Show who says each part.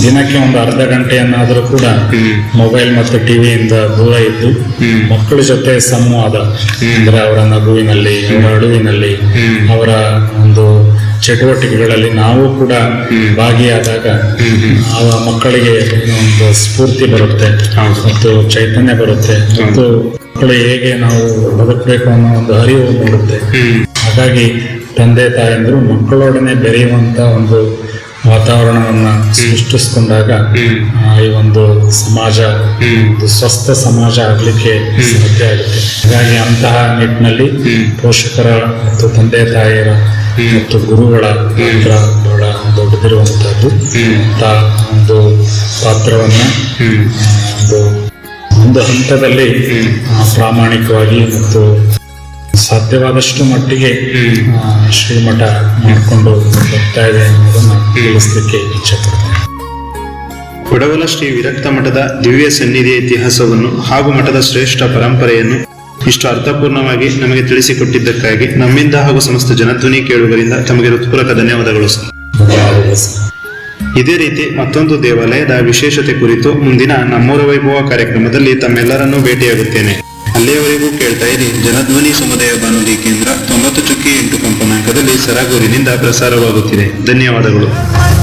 Speaker 1: ದಿನಕ್ಕೆ ಒಂದು ಅರ್ಧ ಗಂಟೆಯನ್ನಾದರೂ ಕೂಡ
Speaker 2: ಹ್ಮ್.
Speaker 1: ಮೊಬೈಲ್ ಮತ್ತು ಟಿವಿಯಿಂದ ದೂರ ಇದ್ದು
Speaker 2: ಹ್ಮ್.
Speaker 1: ಮಕ್ಕಳ ಜೊತೆ ಸಂವಾದ ಅಂದ್ರೆ ಅವರ ನಗುವಿನಲ್ಲಿ ಅವರ ಅಳುವಿನಲ್ಲಿ
Speaker 2: ಹ್ಮ್.
Speaker 1: ಅವರ ಒಂದು ಚಟುವಟಿಕೆಗಳಲ್ಲಿ ನಾವು ಕೂಡ
Speaker 2: ಹ್ಮ್.
Speaker 1: ಭಾಗಿಯಾದಾಗ
Speaker 2: ಹ್ಮ್, ಹ್ಮ್.
Speaker 1: ಆ ಮಕ್ಕಳಿಗೆ ಏನೋ ಒಂದು ಸ್ಫೂರ್ತಿ ಬರುತ್ತೆ
Speaker 2: ಹೌದು.
Speaker 1: ಮತ್ತು ಚೈತನ್ಯ ಬರುತ್ತೆ ಮತ್ತು ಮಕ್ಕಳು ಹೇಗೆ ನಾವು ಬದುಕಬೇಕು ಅನ್ನೋ ಒಂದು ಅರಿವು ಮೂಡುತ್ತೆ
Speaker 2: ಹ್ಮ್
Speaker 1: ಹಾಗಾಗಿ ತಂದೆ ತಾಯಂದ್ರು ಮಕ್ಕಳೊಡನೆ ಬೆರೆಯುವಂತ ಒಂದು ವಾತಾವರಣವನ್ನ ಸೃಷ್ಟಿಸಿಕೊಂಡಾಗ
Speaker 2: ಹ್ಮ್.
Speaker 1: ಆ, ಈ ಒಂದು ಸಮಾಜ
Speaker 2: ಹ್ಮ್.
Speaker 1: ಒಂದು ಸ್ವಸ್ಥ ಸಮಾಜ ಆಗ್ಲಿಕ್ಕೆ ಸಾಧ್ಯ ಆಗುತ್ತೆ ಹಾಗಾಗಿ ಅಂತಹ ನಿಟ್ಟಿನಲ್ಲಿ
Speaker 2: ಹ್ಮ್.
Speaker 1: ಪೋಷಕರ ಮತ್ತು ತಂದೆ ತಾಯಿಯರ
Speaker 2: ಹ್ಮ್.
Speaker 1: ಮತ್ತು ಗುರುಗಳ ಪಾತ್ರ ಬಹಳ ದೊಡ್ಡದಿರುವಂತಹದ್ದು
Speaker 2: ಹ್ಮ್.
Speaker 1: ಅಂತ ಒಂದು ಪಾತ್ರವನ್ನ
Speaker 2: ಹ್ಮ್
Speaker 1: ಒಂದು ಒಂದು ಹಂತದಲ್ಲಿ
Speaker 2: ಹ್ಮ್.
Speaker 1: ಆ, ಪ್ರಾಮಾಣಿಕವಾಗಿ ಮತ್ತು ಸಾಧ್ಯವಾದಷ್ಟು ಮಟ್ಟಿಗೆ
Speaker 2: ಹ್ಮ್.
Speaker 1: ಆ, ಶ್ರೀಮಠ ಮಾಡಿಕೊಂಡು ಬರ್ತಾ ಇದೆ ಅನ್ನೋದನ್ನ ತಿಳಿಸ್ಲಿಕ್ಕೆ ಇಚ್ಛೆ ಪಡ್ತೇನೆ
Speaker 2: ಕೊಡವಲ ಶ್ರೀ ವಿರಕ್ತ ಮಠದ ದಿವ್ಯ ಸನ್ನಿಧಿಯ ಇತಿಹಾಸವನ್ನು ಹಾಗೂ ಮಠದ ಶ್ರೇಷ್ಠ ಪರಂಪರೆಯನ್ನು ಇಷ್ಟು ಅರ್ಥಪೂರ್ಣವಾಗಿ ನಮಗೆ ತಿಳಿಸಿಕೊಟ್ಟಿದ್ದಕ್ಕಾಗಿ ನಮ್ಮಿಂದ ಹಾಗೂ ಸಮಸ್ತ ಜನಧ್ವನಿ ಕೇಳುಗರಿಂದ ತಮಗೆ ಹೃತ್ಪೂರ್ವಕ ಧನ್ಯವಾದಗಳು ಸರ್
Speaker 1: ಧನ್ಯವಾದಗಳು ಸರ್.
Speaker 2: ಇದೇ ರೀತಿ ಮತ್ತೊಂದು ದೇವಾಲಯದ ವಿಶೇಷತೆ ಕುರಿತು ಮುಂದಿನ ನಮ್ಮೂರ ವೈಭವ ಕಾರ್ಯಕ್ರಮದಲ್ಲಿ ತಮ್ಮೆಲ್ಲರನ್ನೂ ಭೇಟಿಯಾಗುತ್ತೇನೆ ಅಲ್ಲಿಯವರೆಗೂ ಕೇಳ್ತಾ ಇರಿ ಜನಧ್ವನಿ ಸಮುದಾಯ ಬಾನುಲಿ ಕೇಂದ್ರ ತೊಂಬತ್ತು ಚುಕ್ಕಿ ಎಂಟು ಕಂಪನಾಂಕದಲ್ಲಿ ಸರಗೂರಿನಿಂದ ಪ್ರಸಾರವಾಗುತ್ತಿದೆ ಧನ್ಯವಾದಗಳು